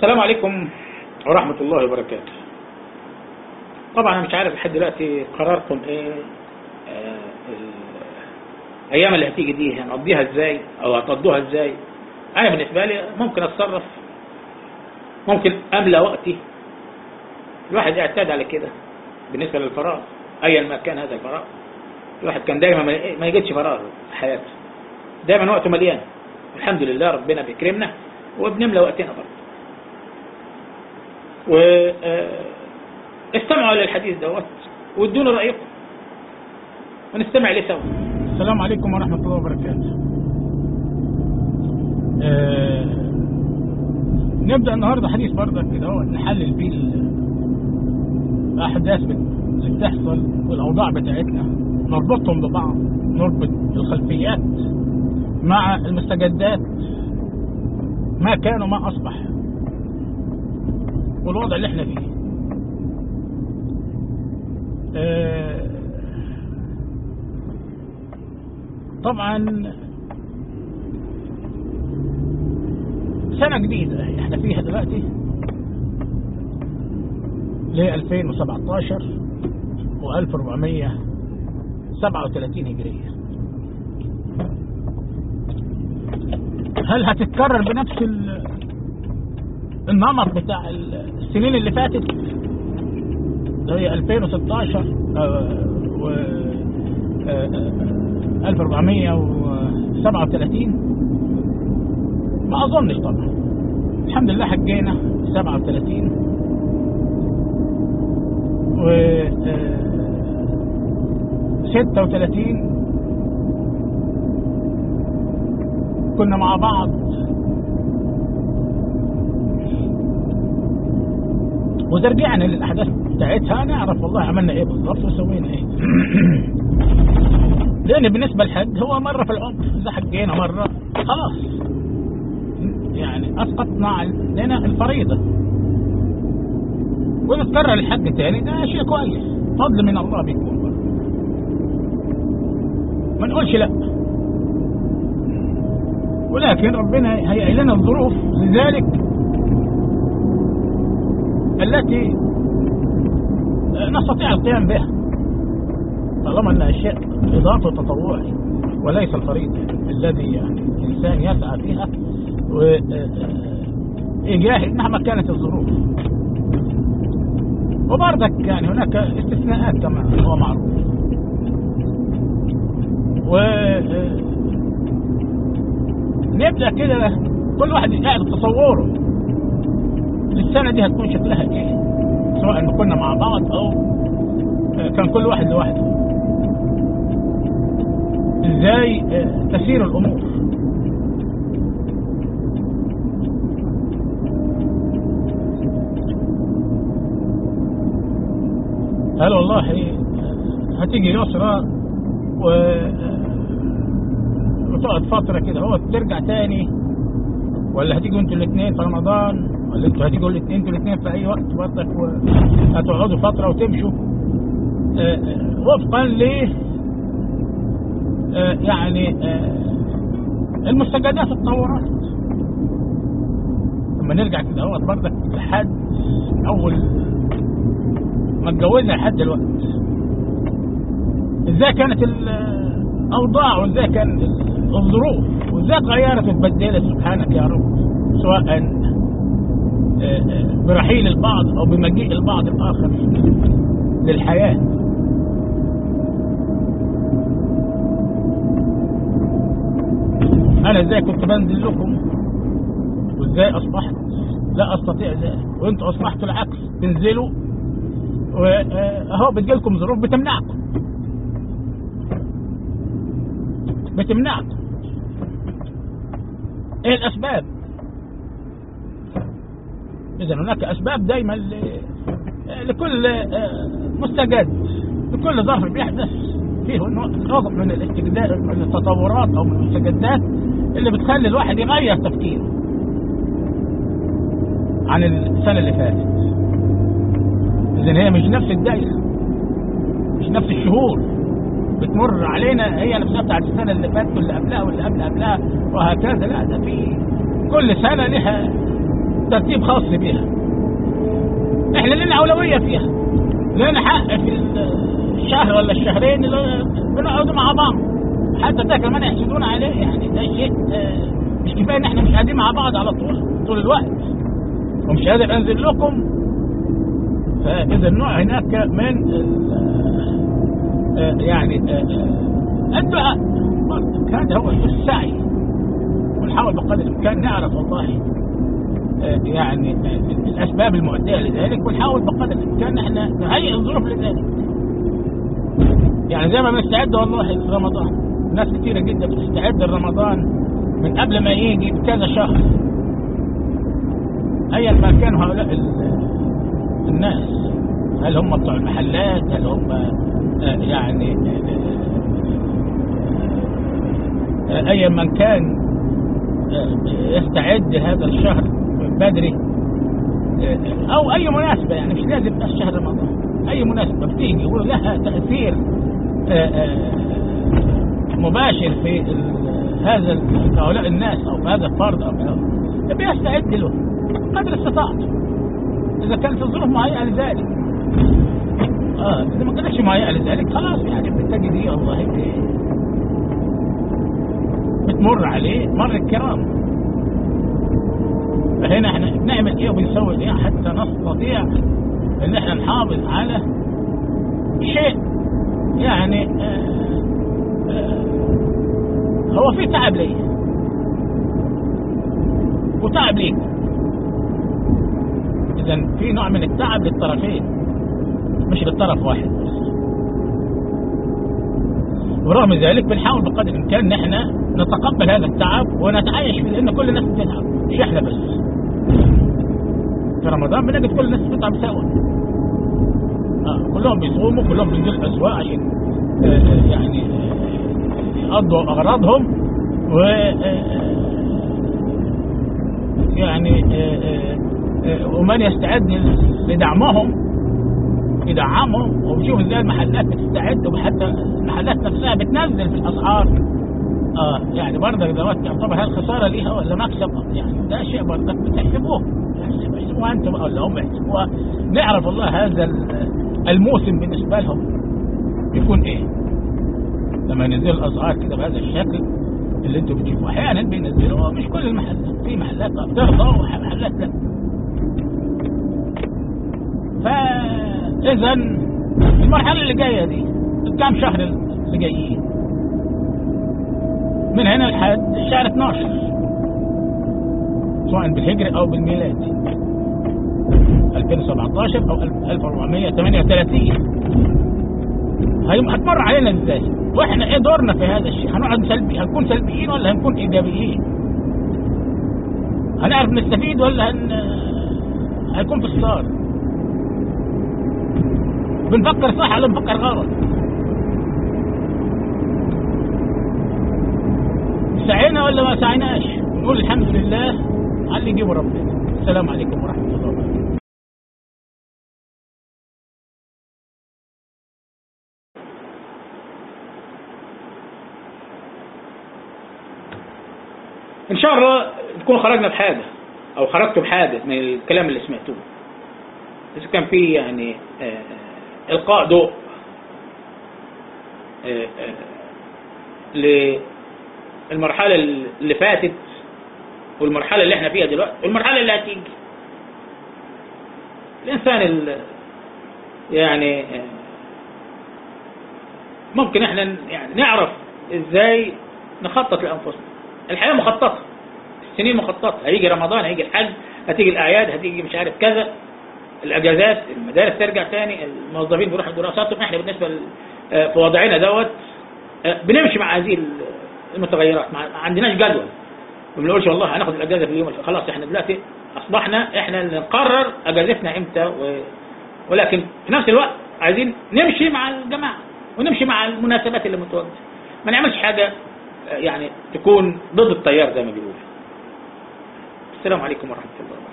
السلام عليكم ورحمة الله وبركاته طبعا أنا مش عارف لحد دلوقتي قراركم ايه آه الأيام اللي هتيجي دي هنقضيها ازاي أو هتقضوها ازاي أنا بالنسبة لي ممكن أتصرف ممكن أملى وقتي الواحد اعتاد على كده بالنسبة للفراغ أيا ما كان هذا الفراغ الواحد كان دايما ما يجدش فراغ في حياته دايما وقته مليان الحمد لله ربنا بيكرمنا وبنملى وقتنا برضه و استمعوا للحديث دوت وادونا رأيكم ونستمع ليه سوا السلام عليكم ورحمة الله وبركاته أه نبدأ النهاردة حديث برضك كده هو نحلل بيه الأحداث اللي بتحصل والأوضاع بتاعتنا نربطهم ببعض نربط الخلفيات مع المستجدات ما كان وما أصبح والوضع اللي احنا فيه اه طبعا سنة جديدة احنا فيها دلوقتي ل 2017 و 1437 هجرية هل هتتكرر بنفس النمط بتاع السنين اللي فاتت اللي هي 2016 و 1437 ما اظنش طبعا الحمد لله حجينا 37 و 36 كنا مع بعض وترجعنا للاحداث بتاعتها نعرف والله عملنا ايه بالظبط وسوينا ايه لان بالنسبه للحج هو مره في العمر اذا حجينا مره خلاص يعني اسقطنا علينا الفريضه ونتكرر الحج تاني ده شيء كويس فضل من الله بيكون برضه ما نقولش لا ولكن ربنا هيئ لنا الظروف لذلك التي نستطيع القيام بها طالما ان اشياء اضافه تطوعي وليس الفريض الذي يعني الانسان يسعى فيها ويجاهد مهما كانت الظروف وبرضك يعني هناك استثناءات كما هو معروف و نبدا كده كل واحد قاعد بتصوره السنه دي هتكون شكلها ايه سواء كنا مع بعض او كان كل واحد لوحده ازاي تسير الامور هل والله هتيجي يسرى و وتقعد فتره كده هو ترجع تاني ولا هتيجوا انتوا الاثنين في رمضان ولا انتوا هتيجوا الاثنين انتوا الاثنين في اي وقت برضك هتقعدوا فتره وتمشوا اه وفقا ل اه يعني اه المستجدات التطورات لما نرجع كده هو برضك لحد اول ما اتجوزنا لحد دلوقتي ازاي كانت الاوضاع وازاي كان الظروف وازاي اتغيرت واتبدلت سبحانك يا رب سواء برحيل البعض او بمجيء البعض الاخر للحياه انا ازاي كنت بنزل لكم وازاي اصبحت لا استطيع ذلك وانتوا اصبحتوا العكس تنزلوا واهو بتجيلكم ظروف بتمنعكم بتمنعكم ايه الاسباب اذا هناك اسباب دايما لكل مستجد لكل ظرف بيحدث فيه نوع من الاستجداد من التطورات او من المستجدات اللي بتخلي الواحد يغير تفكيره عن السنه اللي فاتت اذا هي مش نفس الدائره مش نفس الشهور بتمر علينا هي نفسها بتاعت السنه اللي فاتت واللي قبلها واللي قبل قبلها وهكذا لا ده في كل سنه لها ترتيب خاص بها احنا لنا اولويه فيها لنا حق في الشهر ولا الشهرين اللي بنقعد مع بعض حتى ده كمان يحسدون عليه يعني ده شيء آه، مش كفايه ان احنا مش قاعدين مع بعض على طول طول الوقت ومش قادر انزل لكم فاذا النوع هناك من ال- آه، يعني آه، آه، الدعاء برضك هذا هو السعي ونحاول بقدر الامكان نعرف والله آه، يعني آه، الاسباب المؤديه لذلك ونحاول بقدر الامكان احنا نهيئ الظروف لذلك يعني زي ما بنستعد والله لرمضان ناس كثيره جدا بتستعد لرمضان من قبل ما يجي بكذا شهر ايا ما كانوا هؤلاء ال- الناس هل هم بتوع المحلات هل هم آه، يعني آه، آه، ايا من كان آه، يستعد هذا الشهر من بدري آه، او اي مناسبه يعني مش لازم بس شهر رمضان اي مناسبه بتيجي ولها تاثير آه، آه، مباشر في ال- هذا ال- هؤلاء الناس او في هذا الفرد او في هذا- بيستعد له قدر استطاعته اذا كانت الظروف مهيئه لذلك اه اذا ما كانتش مهيئه لذلك خلاص يعني بتجدي الله هيك بتمر عليه مر الكرام فهنا احنا بنعمل ايه وبنسوي ايه حتى نستطيع ان احنا نحافظ على شيء يعني آه آه هو في تعب ليه وتعب ليك اذا في نوع من التعب للطرفين مش للطرف واحد بس ورغم ذلك بنحاول بقدر الامكان ان احنا نتقبل هذا التعب ونتعايش فيه لان كل الناس بتتعب مش احنا بس في رمضان بنجد كل الناس بتتعب سوا آه كلهم بيصوموا كلهم بينزلوا الاسواق عشان آه آه، يعني آه، يقضوا اغراضهم و آه، يعني آه، آه، آه، ومن يستعد لدعمهم يدعمهم وبشوف ازاي المحلات بتستعد وحتى المحلات نفسها بتنزل في الاسعار اه يعني برضك دوت يعتبر هل خساره ليها ولا مكسب يعني ده شيء برضك بتحسبوه يعني احسبوها انتم ولا هم يحسبوها نعرف والله هذا ال- الموسم بالنسبه لهم يكون ايه لما ينزلوا الاسعار كده بهذا الشكل اللي انتم بتشوفوه احيانا بينزلوا مش كل المحلات في محلات بترضى ومحلات لا فاذا المرحله اللي جايه دي الكام شهر اللي جايين من هنا لحد شهر 12 سواء بالهجري او بالميلادي 2017 او 1438 هي- هتمر علينا ازاي واحنا ايه دورنا في هذا الشيء هنقعد سلبي هنكون سلبيين ولا هنكون ايجابيين هنعرف نستفيد ولا هن... هيكون في خساره بنفكر صح ولا بنفكر غلط سعينا ولا ما سعيناش نقول الحمد لله على اللي يجيبه ربنا السلام عليكم ورحمه الله وبركاته ان شاء الله نكون خرجنا بحاجه او خرجتوا بحاجه من الكلام اللي سمعتوه اذا كان في يعني آه، القاء ضوء آه، آه، للمرحله اللي فاتت والمرحله اللي احنا فيها دلوقتي والمرحله اللي هتيجي الانسان ال- يعني آه، ممكن احنا ن- يعني نعرف ازاي نخطط لانفسنا الحياه مخططه السنين مخططه هيجي رمضان هيجي الحج هتيجي الاعياد هتيجي مش عارف كذا الاجازات المدارس ترجع تاني الموظفين بيروحوا دراساتهم احنا بالنسبه ل- آه، في وضعنا دوت آه، بنمشي مع هذه المتغيرات ما ما عندناش جدول ما بنقولش والله هناخد الاجازه في اليوم الف- خلاص احنا دلوقتي اصبحنا احنا اللي نقرر اجازتنا امتى و... ولكن في نفس الوقت عايزين نمشي مع الجماعه ونمشي مع المناسبات اللي متواجده ما نعملش حاجه آه، يعني تكون ضد التيار زي ما بيقولوا السلام عليكم ورحمه الله